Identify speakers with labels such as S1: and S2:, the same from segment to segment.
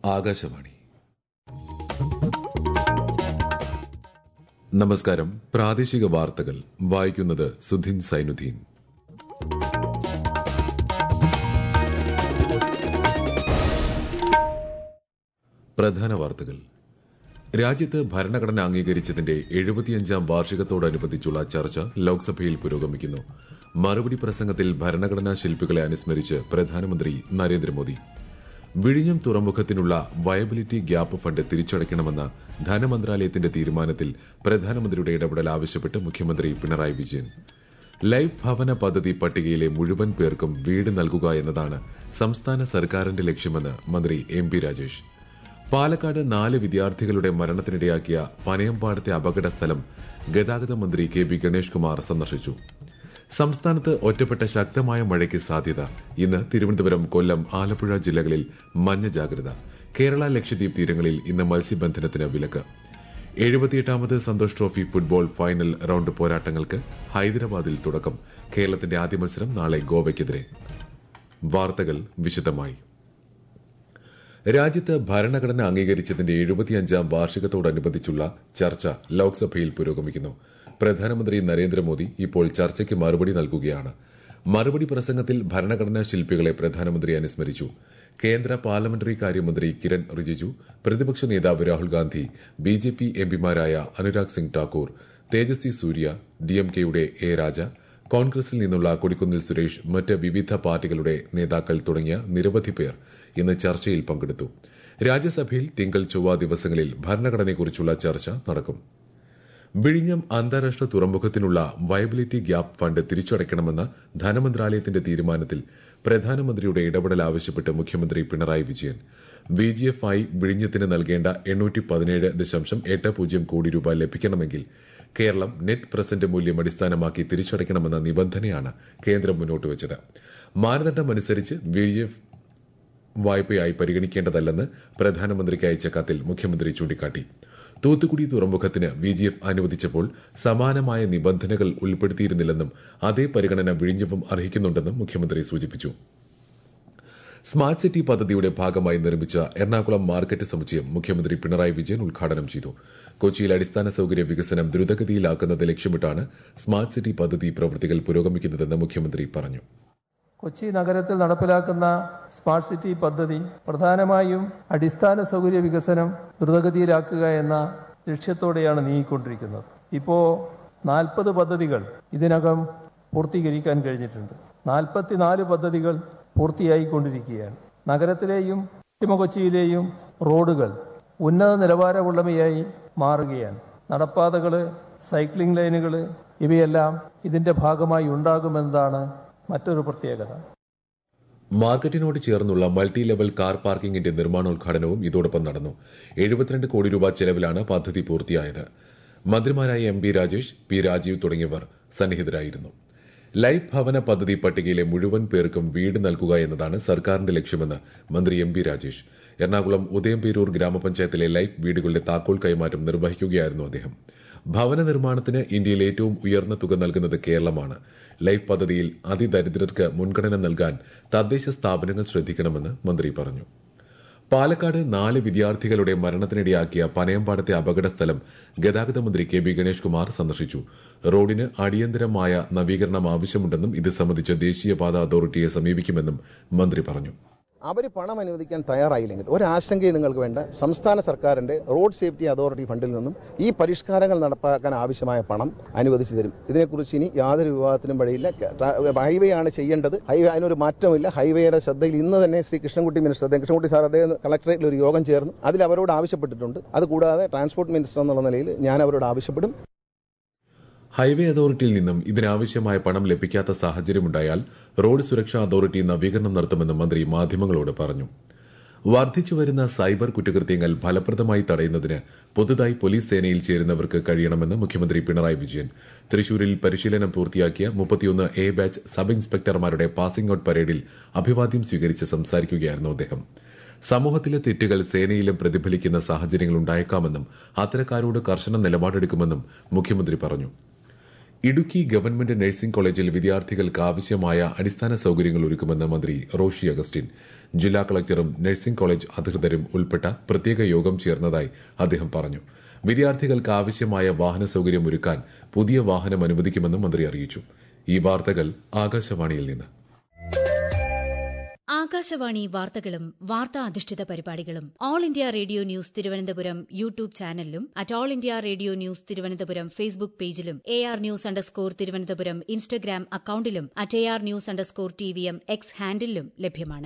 S1: ആകാശവാണി നമസ്കാരം പ്രാദേശിക വാർത്തകൾ വായിക്കുന്നത് സുധിൻ സൈനുദ്ദീൻ പ്രധാന വാർത്തകൾ രാജ്യത്ത് ഭരണഘടന അംഗീകരിച്ചതിന്റെ എഴുപത്തിയഞ്ചാം വാർഷികത്തോടനുബന്ധിച്ചുള്ള ചർച്ച ലോക്സഭയിൽ പുരോഗമിക്കുന്നു മറുപടി പ്രസംഗത്തിൽ ഭരണഘടനാ ശില്പികളെ അനുസ്മരിച്ച് പ്രധാനമന്ത്രി നരേന്ദ്രമോദി വിഴിഞ്ഞം തുറമുഖത്തിനുള്ള വയബിലിറ്റി ഗ്യാപ്പ് ഫണ്ട് തിരിച്ചടയ്ക്കണമെന്ന ധനമന്ത്രാലയത്തിന്റെ തീരുമാനത്തിൽ പ്രധാനമന്ത്രിയുടെ ഇടപെടൽ ആവശ്യപ്പെട്ട് മുഖ്യമന്ത്രി പിണറായി വിജയൻ ലൈഫ് ഭവന പദ്ധതി പട്ടികയിലെ മുഴുവൻ പേർക്കും വീട് നൽകുക എന്നതാണ് സംസ്ഥാന സർക്കാരിന്റെ ലക്ഷ്യമെന്ന് മന്ത്രി എം പി രാജേഷ് പാലക്കാട് നാല് വിദ്യാർത്ഥികളുടെ മരണത്തിനിടയാക്കിയ പനയമ്പാടത്തെ അപകട സ്ഥലം ഗതാഗത മന്ത്രി കെ ബി ഗണേഷ് കുമാർ സന്ദർശിച്ചു സംസ്ഥാനത്ത് ഒറ്റപ്പെട്ട ശക്തമായ മഴയ്ക്ക് സാധ്യത ഇന്ന് തിരുവനന്തപുരം കൊല്ലം ആലപ്പുഴ ജില്ലകളിൽ മഞ്ഞ ജാഗ്രത കേരള ലക്ഷദ്വീപ് തീരങ്ങളിൽ ഇന്ന് മത്സ്യബന്ധനത്തിന് വിലക്ക് എഴുപത്തിയെട്ടാമത് Santosh trophy football final round പോരാട്ടങ്ങൾക്ക് ഹൈദരാബാദിൽ തുടക്കം കേരളത്തിന്റെ ആദ്യ മത്സരം നാളെ ഗോവയ്ക്കെതിരെ വാർത്തകൾ വിശദമായി രാജ്യത്ത് ഭരണഘടന അംഗീകരിച്ചതിന്റെ എഴുപത്തിയഞ്ചാം വാർഷികത്തോടനുബന്ധിച്ചുള്ള ചർച്ച ലോക്സഭയിൽ പുരോഗമിക്കുന്നു പ്രധാനമന്ത്രി നരേന്ദ്രമോദി ഇപ്പോൾ ചർച്ചയ്ക്ക് മറുപടി നൽകുകയാണ് മറുപടി പ്രസംഗത്തിൽ ഭരണഘടനാ ശില്പികളെ പ്രധാനമന്ത്രി അനുസ്മരിച്ചു കേന്ദ്ര പാർലമെന്ററി കാര്യമന്ത്രി കിരൺ റിജിജു പ്രതിപക്ഷ നേതാവ് Rahul Gandhi B J P എംപിമാരായ അനുരാഗ് സിംഗ് ഠാക്കൂർ തേജസ്വി സൂര്യ ഡിഎംകെയുടെ എ രാജ കോൺഗ്രസിൽ നിന്നുള്ള കൊടിക്കുന്നിൽ സുരേഷ് മറ്റ് വിവിധ പാർട്ടികളുടെ നേതാക്കൾ തുടങ്ങിയ നിരവധി പേർ ഇന്ന് ചർച്ചയിൽ പങ്കെടുത്തു രാജ്യസഭയിൽ തിങ്കൾ ചൊവ്വ ദിവസങ്ങളിൽ ഭരണഘടനയെക്കുറിച്ചുള്ള ചർച്ച നടക്കും വിഴിഞ്ഞം അന്താരാഷ്ട്ര തുറമുഖത്തിനുള്ള വയബിലിറ്റി ഗ്യാപ്പ് ഫണ്ട് തിരിച്ചടയ്ക്കണമെന്ന ധനമന്ത്രാലയത്തിന്റെ തീരുമാനത്തിൽ പ്രധാനമന്ത്രിയുടെ ഇടപെടൽ ആവശ്യപ്പെട്ട് മുഖ്യമന്ത്രി Pinarayi Vijayan V G F ആയി വിഴിഞ്ഞത്തിന് നൽകേണ്ട എണ്ണൂറ്റി പതിനേഴ് ദശാംശം എട്ട് പൂജ്യം കോടി രൂപ ലഭിക്കണമെങ്കിൽ കേരളം നെറ്റ് പ്രസന്റ് മൂല്യം അടിസ്ഥാനമാക്കി തിരിച്ചടയ്ക്കണമെന്ന നിബന്ധനയാണ് കേന്ദ്രം മുന്നോട്ട് വച്ചത് മാനദണ്ഡമനുസരിച്ച് വി ജി എഫ് വായ്പയായി പരിഗണിക്കേണ്ടതല്ലെന്ന് പ്രധാനമന്ത്രിക്ക് അയച്ച കത്തിൽ മുഖ്യമന്ത്രി ചൂണ്ടിക്കാട്ടി തൂത്തുക്കുടി തുറമുഖത്തിന് വി ജി എഫ് അനുവദിച്ചപ്പോൾ സമാനമായ നിബന്ധനകൾ ഉൾപ്പെടുത്തിയിരുന്നില്ലെന്നും അതേ പരിഗണന വിഴിഞ്ഞവും അർഹിക്കുന്നുണ്ടെന്നും മുഖ്യമന്ത്രി സൂചിപ്പിച്ചു സ്മാർട്ട് സിറ്റി പദ്ധതിയുടെ ഭാഗമായി നിർമ്മിച്ച എറണാകുളം മാർക്കറ്റ് സമുച്ചയം മുഖ്യമന്ത്രി പിണറായി വിജയൻ ഉദ്ഘാടനം ചെയ്തു കൊച്ചിയിൽ അടിസ്ഥാന സൌകര്യ വികസനം ദ്രുതഗതിയിലാക്കുന്നത് ലക്ഷ്യമിട്ടാണ് സ്മാർട്ട് സിറ്റി പദ്ധതി പ്രവൃത്തികൾ പുരോഗമിക്കുന്നതെന്ന് മുഖ്യമന്ത്രി പറഞ്ഞു
S2: കൊച്ചി നഗരത്തിൽ നടപ്പിലാക്കുന്ന സ്മാർട്ട് സിറ്റി പദ്ധതി പ്രധാനമായും അടിസ്ഥാന സൗകര്യ വികസനം ദ്രുതഗതിയിലാക്കുക എന്ന ലക്ഷ്യത്തോടെയാണ് നീങ്ങിക്കൊണ്ടിരിക്കുന്നത് ഇപ്പോൾ നാൽപ്പത് പദ്ധതികൾ ഇതിനകം പൂർത്തീകരിക്കാൻ കഴിഞ്ഞിട്ടുണ്ട് നാൽപ്പത്തിനാല് പദ്ധതികൾ പൂർത്തിയായിക്കൊണ്ടിരിക്കുകയാണ് നഗരത്തിലെയും പശ്ചിമ കൊച്ചിയിലെയും റോഡുകൾ ഉന്നത നിലവാരമുള്ളവയായി മാറുകയാണ് നടപ്പാതകൾ സൈക്ലിംഗ് ലൈനുകൾ ഇവയെല്ലാം ഇതിന്റെ ഭാഗമായി ഉണ്ടാകുമെന്നതാണ് മറ്റൊരു പ്രത്യേകത
S1: മാർക്കറ്റിനോട് ചേർന്നുള്ള മൾട്ടി ലെവൽ കാർ പാർക്കിംഗിന്റെ നിർമ്മാണോദ്ഘാടനവും ഇതോടൊപ്പം നടന്നു എഴുപത്തിരണ്ട് കോടി രൂപ ചെലവിലാണ് പദ്ധതി പൂർത്തിയായത് മന്ത്രിമാരായ M P Rajesh P Rajeev തുടങ്ങിയവർ സന്നിഹിതരായിരുന്നു ലൈഫ് ഭവന പദ്ധതി പട്ടികയിലെ മുഴുവൻ പേർക്കും വീട് നൽകുക എന്നതാണ് സർക്കാരിന്റെ ലക്ഷ്യമെന്ന് മന്ത്രി എം പി രാജേഷ് എറണാകുളം ഉദയംപേരൂർ ഗ്രാമപഞ്ചായത്തിലെ ലൈഫ് വീടുകളുടെ താക്കോൽ കൈമാറ്റം നിർവഹിക്കുകയായിരുന്നു അദ്ദേഹം ഭവന നിർമ്മാണത്തിന് ഇന്ത്യയിൽ ഏറ്റവും ഉയർന്ന തുക നൽകുന്നത് കേരളമാണ് ലൈഫ് പദ്ധതിയിൽ അതിദരിദ്രർക്ക് മുൻഗണന നൽകാൻ തദ്ദേശ സ്ഥാപനങ്ങൾ ശ്രദ്ധിക്കണമെന്ന് മന്ത്രി പറഞ്ഞു പാലക്കാട് നാല് വിദ്യാർത്ഥികളുടെ മരണത്തിനിടയാക്കിയ പനയമ്പാടത്തെ അപകട സ്ഥലം ഗതാഗത മന്ത്രി കെ ബി ഗണേഷ് കുമാർ സന്ദർശിച്ചു റോഡിന് അടിയന്തരമായ നവീകരണം ആവശ്യമുണ്ടെന്നും ഇത് സംബന്ധിച്ച് ദേശീയപാത അതോറിറ്റിയെ സമീപിക്കുമെന്നും മന്ത്രി പറഞ്ഞു
S3: അവർ പണം അനുവദിക്കാൻ തയ്യാറായില്ലെങ്കിൽ ഒരാശങ്കയും നിങ്ങൾക്ക് വേണ്ട സംസ്ഥാന സർക്കാരിന്റെ റോഡ് സേഫ്റ്റി അതോറിറ്റി ഫണ്ടിൽ നിന്നും ഈ പരിഷ്കാരങ്ങൾ നടപ്പാക്കാൻ ആവശ്യമായ പണം അനുവദിച്ചു തരും ഇതിനെക്കുറിച്ച് ഇനി യാതൊരു വിവാദത്തിനും വഴിയില്ല ഹൈവേ ആണ് ചെയ്യേണ്ടത് ഹൈവേ അതിനൊരു മാറ്റമില്ല ഹൈവേയുടെ ശ്രദ്ധയിൽ ഇന്ന് തന്നെ ശ്രീ കൃഷ്ണൻകുട്ടി മിനിസ്റ്റർ അദ്ദേഹം കൃഷ്ണൻകുട്ടി സാർ അദ്ദേഹം കളക്ടറേറ്റിൽ ഒരു യോഗം ചേർന്നു അതിൽ അവരോട് ആവശ്യപ്പെട്ടിട്ടുണ്ട് അതുകൂടാതെ ട്രാൻസ്പോർട്ട് മിനിസ്റ്റർ എന്നുള്ള നിലയിൽ ഞാൻ അവരോട് ആവശ്യപ്പെടും
S1: ഹൈവേ അതോറിറ്റിയിൽ നിന്നും ഇതിനാവശ്യമായ പണം ലഭിക്കാത്ത സാഹചര്യമുണ്ടായാൽ റോഡ് സുരക്ഷാ അതോറിറ്റി നവീകരണം നടത്തുമെന്ന് മന്ത്രി മാധ്യമങ്ങളോട് പറഞ്ഞു വർദ്ധിച്ചുവരുന്ന സൈബർ കുറ്റകൃത്യങ്ങൾ ഫലപ്രദമായി തടയുന്നതിന് പുതുതായി പോലീസ് സേനയിൽ ചേരുന്നവർക്ക് കഴിയണമെന്ന് മുഖ്യമന്ത്രി പിണറായി വിജയൻ തൃശൂരിൽ പരിശീലനം പൂർത്തിയാക്കിയ മുപ്പത്തിയൊന്ന് എ ബാച്ച് സബ് ഇൻസ്പെക്ടർമാരുടെ പാസിംഗ് ഔട്ട് പരേഡിൽ അഭിവാദ്യം സ്വീകരിച്ച് സംസാരിക്കുകയായിരുന്നു അദ്ദേഹം സമൂഹത്തിലെ തെറ്റുകൾ സേനയിലും പ്രതിഫലിക്കുന്ന സാഹചര്യങ്ങൾ ഉണ്ടായേക്കാമെന്നും അത്തരക്കാരോട് കർശന നിലപാടെടുക്കുമെന്നും മുഖ്യമന്ത്രി പറഞ്ഞു ഇടുക്കി ഗവൺമെന്റ് നഴ്സിംഗ് കോളേജിൽ വിദ്യാർത്ഥികൾക്ക് ആവശ്യമായ അടിസ്ഥാന സൌകര്യങ്ങൾ ഒരുക്കുമെന്ന് മന്ത്രി റോഷി അഗസ്റ്റിൻ ജില്ലാ കളക്ടറും നഴ്സിംഗ് കോളേജ് അധികൃതരും ഉൾപ്പെട്ട പ്രത്യേക യോഗം ചേർന്നതായി അദ്ദേഹം പറഞ്ഞു വിദ്യാർത്ഥികൾക്ക് ആവശ്യമായ വാഹന സൌകര്യം ഒരുക്കാൻ പുതിയ വാഹനം അനുവദിക്കുമെന്നും മന്ത്രി അറിയിച്ചു ഈ വാർത്തകൾ ആകാശവാണിയിൽ നിന്ന്
S4: ആകാശവാണി വാർത്തകളും വാർത്താ അധിഷ്ഠിത പരിപാടികളും all India radio news Thiruvananthapuram YouTube ചാനലിലും at all India radio news Thiruvananthapuram Facebook പേജിലും A R news underscore Thiruvananthapuram Instagram അക്കൌണ്ടിലും at A R news underscore T V M X ഹാൻഡിലും ലഭ്യമാണ്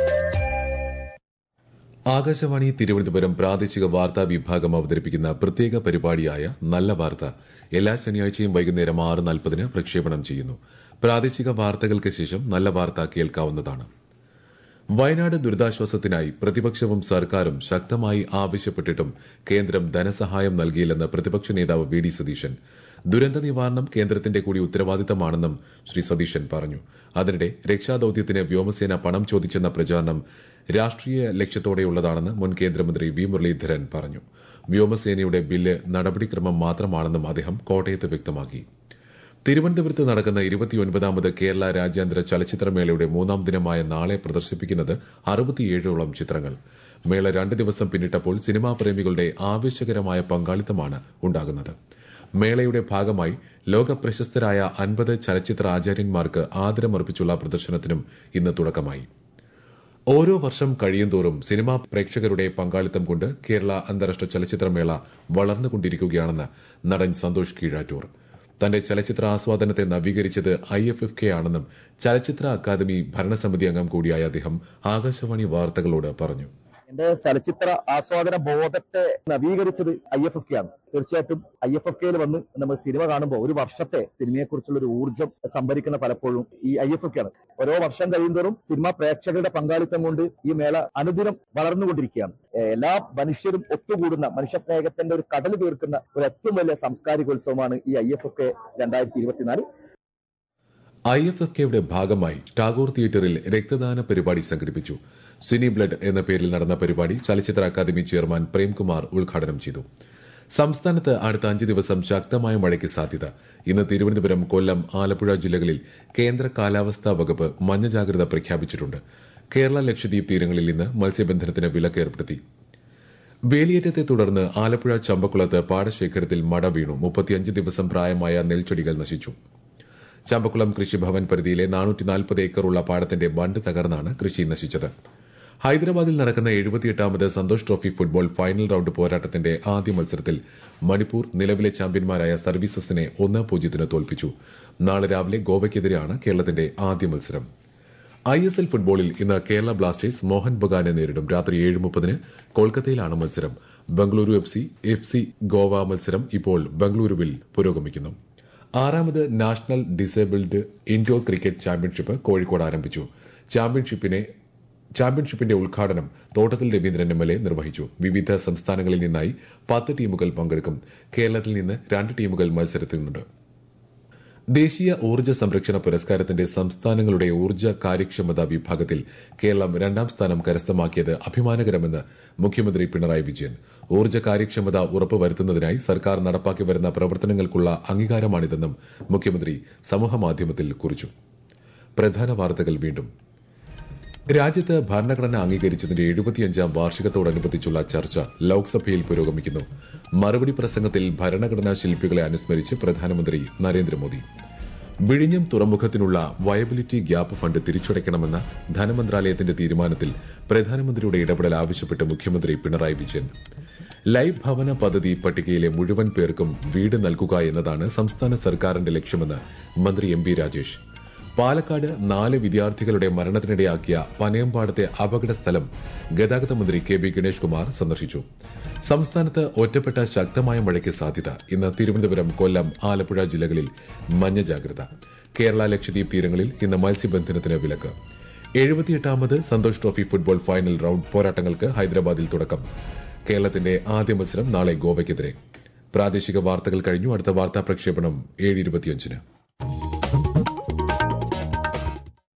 S1: ആകാശവാണി തിരുവനന്തപുരം പ്രാദേശിക വാർത്താ വിഭാഗം അവതരിപ്പിക്കുന്ന പ്രത്യേക പരിപാടിയായ നല്ല വാർത്ത എല്ലാ ശനിയാഴ്ചയും വൈകുന്നേരം ആറ് നാൽപ്പതിന് പ്രക്ഷേപണം ചെയ്യുന്നു പ്രാദേശിക വാർത്തകൾക്ക് ശേഷം നല്ല വാർത്ത കേൾക്കാവുന്നതാണ് വയനാട് ദുരിതാശ്വാസത്തിനായി പ്രതിപക്ഷവും സർക്കാരും ശക്തമായി ആവശ്യപ്പെട്ടിട്ടും കേന്ദ്രം ധനസഹായം നൽകിയില്ലെന്ന് പ്രതിപക്ഷ നേതാവ് വി ഡി സതീശൻ ദുരന്ത നിവാരണം കേന്ദ്രത്തിന്റെ കൂടി ഉത്തരവാദിത്തമാണെന്നും ശ്രീ സതീശൻ പറഞ്ഞു അതിനിടെ രക്ഷാദൌത്യത്തിന് വ്യോമസേന പണം ചോദിച്ചെന്ന പ്രചാരണം രാഷ്ട്രീയ ലക്ഷ്യത്തോടെയുള്ളതാണെന്ന് മുൻ കേന്ദ്രമന്ത്രി വി മുരളീധരൻ പറഞ്ഞു വ്യോമസേനയുടെ ബില്ല് നടപടിക്രമം മാത്രമാണെന്നും അദ്ദേഹം കോട്ടയത്ത് വ്യക്തമാക്കി തിരുവനന്തപുരത്ത് നടക്കുന്ന ഇരുപത്തിയൊൻപതാമത് കേരള രാജ്യാന്തര ചലച്ചിത്രമേളയുടെ മൂന്നാം ദിനമായ നാളെ പ്രദർശിപ്പിക്കുന്നത് അറുപത്തിയേഴോളം ചിത്രങ്ങൾ മേള രണ്ട് ദിവസം പിന്നിട്ടപ്പോൾ സിനിമാ പ്രേമികളുടെ ആവേശകരമായ പങ്കാളിത്തമാണ് ഉണ്ടാകുന്നത് മേളയുടെ ഭാഗമായി ലോക പ്രശസ്തരായ അൻപത് ചലച്ചിത്ര ആചാര്യന്മാർക്ക് ആദരമർപ്പിച്ചുള്ള പ്രദർശനത്തിനും ഇന്ന് തുടക്കമായി ഓരോ വർഷം കഴിയുന്തോറും സിനിമാ പ്രേക്ഷകരുടെ പങ്കാളിത്തം കൊണ്ട് കേരള അന്താരാഷ്ട്ര ചലച്ചിത്രമേള വളർന്നുകൊണ്ടിരിക്കുകയാണെന്ന് നടൻ സന്തോഷ് കീഴാറ്റൂർ തന്റെ ചലച്ചിത്ര ആസ്വാദനത്തെ നവീകരിച്ചത് ഐ എഫ് എഫ് കെ ആണെന്നും ചലച്ചിത്ര അക്കാദമി ഭരണസമിതി അംഗം കൂടിയായ അദ്ദേഹം ആകാശവാണി വാർത്തകളോട് പറഞ്ഞു
S5: എന്റെ ചലച്ചിത്ര ആസ്വാദന ബോധത്തെ നവീകരിച്ചത് ഐ എഫ് എഫ് കെ ആണ് തീർച്ചയായിട്ടും ഐ എഫ് എഫ് കെയിൽ വന്ന് നമ്മൾ സിനിമ കാണുമ്പോൾ ഒരു വർഷത്തെ സിനിമയെക്കുറിച്ചുള്ള ഒരു ഊർജ്ജം സംഭരിക്കുന്ന പലപ്പോഴും ഈ ഐ എഫ് എഫ് കെ ആണ് ഓരോ വർഷം കഴിയുന്തോറും സിനിമ പ്രേക്ഷകരുടെ പങ്കാളിത്തം കൊണ്ട് ഈ മേള അനുദിനം വളർന്നുകൊണ്ടിരിക്കുകയാണ് ഏഹ് എല്ലാ മനുഷ്യരും ഒത്തുകൂടുന്ന മനുഷ്യ സ്നേഹത്തിന്റെ ഒരു കടൽ തീർക്കുന്ന ഒരു ഏറ്റവും വലിയ സാംസ്കാരികോത്സവമാണ് ഈ ഐ എഫ് എഫ് കെ രണ്ടായിരത്തി ഇരുപത്തിനാല്
S1: ഐ എഫ് എഫ് കെയുടെ ഭാഗമായി ടാഗോർ തിയേറ്ററിൽ രക്തദാന പരിപാടി സംഘടിപ്പിച്ചു സിനി ബ്ലഡ് എന്ന പേരിൽ നടന്ന പരിപാടി ചലച്ചിത്ര അക്കാദമി ചെയർമാൻ പ്രേംകുമാർ ഉദ്ഘാടനം ചെയ്തു സംസ്ഥാനത്ത് അടുത്ത അഞ്ച് ദിവസം ശക്തമായ മഴയ്ക്ക് സാധ്യത ഇന്ന് തിരുവനന്തപുരം കൊല്ലം ആലപ്പുഴ ജില്ലകളിൽ കേന്ദ്ര കാലാവസ്ഥാ വകുപ്പ് മഞ്ഞ ജാഗ്രത പ്രഖ്യാപിച്ചിട്ടുണ്ട് കേരള ലക്ഷദ്വീപ് തീരങ്ങളിൽ ഇന്ന് മത്സ്യബന്ധനത്തിന് വിലക്ക് ഏർപ്പെടുത്തി വേലിയേറ്റത്തെ തുടർന്ന് ആലപ്പുഴ ചമ്പക്കുളത്ത് പാടശേഖരത്തിൽ മട വീണു മുപ്പത്തിയഞ്ച് ദിവസം പ്രായമായ നെൽച്ചെടികൾ നശിച്ചു ചമ്പക്കുളം കൃഷിഭവൻ പരിധിയിലെ നാനൂറ്റി നാൽപ്പത് ഏക്കറുള്ള പാടത്തിന്റെ ബണ്ട് തകർന്നാണ് കൃഷി നശിച്ചത് ഹൈദരാബാദിൽ നടക്കുന്ന എഴുപത്തിയെട്ടാമത് Santosh trophy football final round പോരാട്ടത്തിന്റെ ആദ്യ മത്സരത്തിൽ മണിപ്പൂർ നിലവിലെ ചാമ്പ്യന്മാരായ സർവീസസിനെ ഒന്ന് പൂജ്യത്തിന് തോൽപ്പിച്ചു നാളെ രാവിലെ ഗോവയ്ക്കെതിരെയാണ് കേരളത്തിന്റെ ആദ്യ മത്സരം ഐ എസ് എൽ ഫുട്ബോളിൽ ഇന്ന് കേരള ബ്ലാസ്റ്റേഴ്സ് മോഹൻ ബഗാനെ നേരിടും രാത്രി ഏഴ് മുപ്പതിന് കൊൽക്കത്തയിലാണ് മത്സരം Bengaluru F C F C Goa മത്സരം ഇപ്പോൾ ബംഗളൂരുവിൽ പുരോഗമിക്കുന്നു ആറാമത് national disabled indoor cricket championship Kozhikode ആരംഭിച്ചു ചാമ്പ്യൻഷിപ്പിനെ ചാമ്പ്യൻഷിപ്പിന്റെ ഉദ്ഘാടനം തോട്ടത്തിൽ രവീന്ദ്രൻ എം എൽ എ നിർവഹിച്ചു വിവിധ സംസ്ഥാനങ്ങളിൽ നിന്നായി പത്ത് ടീമുകൾ പങ്കെടുക്കും കേരളത്തിൽ നിന്ന് രണ്ട് ടീമുകൾ മത്സരത്തിനുണ്ട് ദേശീയ ഊർജ്ജ സംരക്ഷണ പുരസ്കാരത്തിന്റെ സംസ്ഥാനങ്ങളുടെ ഊർജ്ജ കാര്യക്ഷമത വിഭാഗത്തിൽ കേരളം രണ്ടാം സ്ഥാനം കരസ്ഥമാക്കിയത് അഭിമാനകരമെന്ന് മുഖ്യമന്ത്രി പിണറായി വിജയൻ ഊർജ്ജ കാര്യക്ഷമത ഉറപ്പുവരുത്തുന്നതിനായി സർക്കാർ നടപ്പാക്കി വരുന്ന പ്രവർത്തനങ്ങൾക്കുള്ള അംഗീകാരമാണിതെന്നും മുഖ്യമന്ത്രി സമൂഹമാധ്യമത്തിൽ കുറിച്ചു പ്രധാന വാർത്തകൾ വീണ്ടും രാജ്യത്ത് ഭരണഘടന അംഗീകരിച്ചതിന്റെ എഴുപത്തിയഞ്ചാം വാർഷികത്തോടനുബന്ധിച്ചുള്ള ചർച്ച ലോക്സഭയിൽ പുരോഗമിക്കുന്നു മറുപടി പ്രസംഗത്തിൽ ഭരണഘടനാ ശില്പികളെ അനുസ്മരിച്ച് പ്രധാനമന്ത്രി നരേന്ദ്രമോദി വിഴിഞ്ഞം തുറമുഖത്തിനുള്ള വയബിലിറ്റി ഗ്യാപ്പ് ഫണ്ട് തിരിച്ചടയ്ക്കണമെന്ന ധനമന്ത്രാലയത്തിന്റെ തീരുമാനത്തിൽ പ്രധാനമന്ത്രിയുടെ ഇടപെടൽ ആവശ്യപ്പെട്ട് മുഖ്യമന്ത്രി പിണറായി വിജയൻ ലൈഫ് ഭവന പദ്ധതി പട്ടികയിലെ മുഴുവൻ പേർക്കും വീട് നൽകുക എന്നതാണ് സംസ്ഥാന സർക്കാരിന്റെ ലക്ഷ്യമെന്ന് മന്ത്രി എം പി രാജേഷ് പാലക്കാട് നാല് വിദ്യാർത്ഥികളുടെ മരണത്തിനിടയാക്കിയ പനയമ്പാടത്തെ അപകട സ്ഥലം ഗതാഗത മന്ത്രി കെ ബി ഗണേഷ് കുമാർ സന്ദർശിച്ചു സംസ്ഥാനത്ത് ഒറ്റപ്പെട്ട ശക്തമായ മഴയ്ക്ക് സാധ്യത ഇന്ന് തിരുവനന്തപുരം കൊല്ലം ആലപ്പുഴ ജില്ലകളിൽ മഞ്ഞ ജാഗ്രത കേരള ലക്ഷദ്വീപ് തീരങ്ങളിൽ ഇന്ന് മത്സ്യബന്ധനത്തിന് വിലക്ക് എഴുപത്തിയെട്ടാമത് Santosh trophy football final round പോരാട്ടങ്ങൾക്ക് ഹൈദരാബാദിൽ തുടക്കം കേരളത്തിന്റെ ആദ്യ മത്സരം നാളെ ഗോവയ്ക്കെതിരെ പ്രാദേശിക വാർത്തകൾ കഴിഞ്ഞു അടുത്ത വാർത്താ പ്രക്ഷേപണം ഏഴ് ഇരുപത്തിയഞ്ചിന്